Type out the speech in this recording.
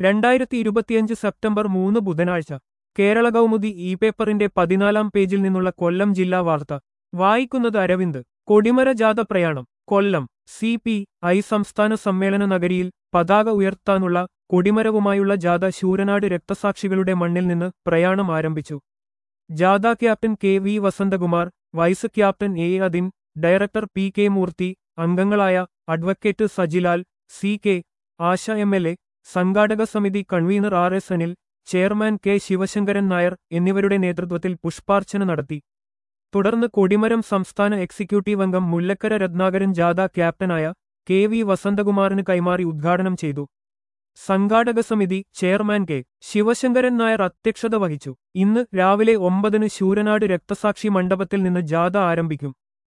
രണ്ടായിരത്തി ഇരുപത്തിയഞ്ച് സെപ്റ്റംബർ മൂന്ന് ബുധനാഴ്ച കേരള കൗമുദി ഇ പേപ്പറിന്റെ പതിനാലാം പേജിൽ നിന്നുള്ള കൊല്ലം ജില്ലാ വാർത്ത വായിക്കുന്നത് അരവിന്ദ് കൊടിമര ജാഥ പ്രയാണം കൊല്ലം സി പി ഐ സംസ്ഥാന സമ്മേളന നഗരിയിൽ പതാക ഉയർത്താനുള്ള കൊടിമരവുമായുള്ള ജാഥ ശൂരനാട് രക്തസാക്ഷികളുടെ മണ്ണിൽ നിന്ന് പ്രയാണം ആരംഭിച്ചു ജാഥ captain K V Vasanthakumar vice captain A Adin director P K Moorthy അംഗങ്ങളായ advocate Sajilal C K Asha M L A സംഘാടക സമിതി convener R S Anil chairman K Sivasankaran Nair എന്നിവരുടെ നേതൃത്വത്തിൽ പുഷ്പാർച്ചന നടത്തി തുടർന്ന് കൊടിമരം സംസ്ഥാന എക്സിക്യൂട്ടീവ് അംഗം മുല്ലക്കര രത്നാകരൻ ജാഥ ക്യാപ്റ്റനായ കെ വി വസന്തകുമാറിന് കൈമാറി ഉദ്ഘാടനം ചെയ്തു സംഘാടക സമിതി ചെയർമാൻ കെ ശിവശങ്കരൻ നായർ അധ്യക്ഷത വഹിച്ചു ഇന്ന് രാവിലെ ഒമ്പതിന് ശൂരനാട് രക്തസാക്ഷി മണ്ഡപത്തിൽ നിന്ന് ജാഥ ആരംഭിക്കും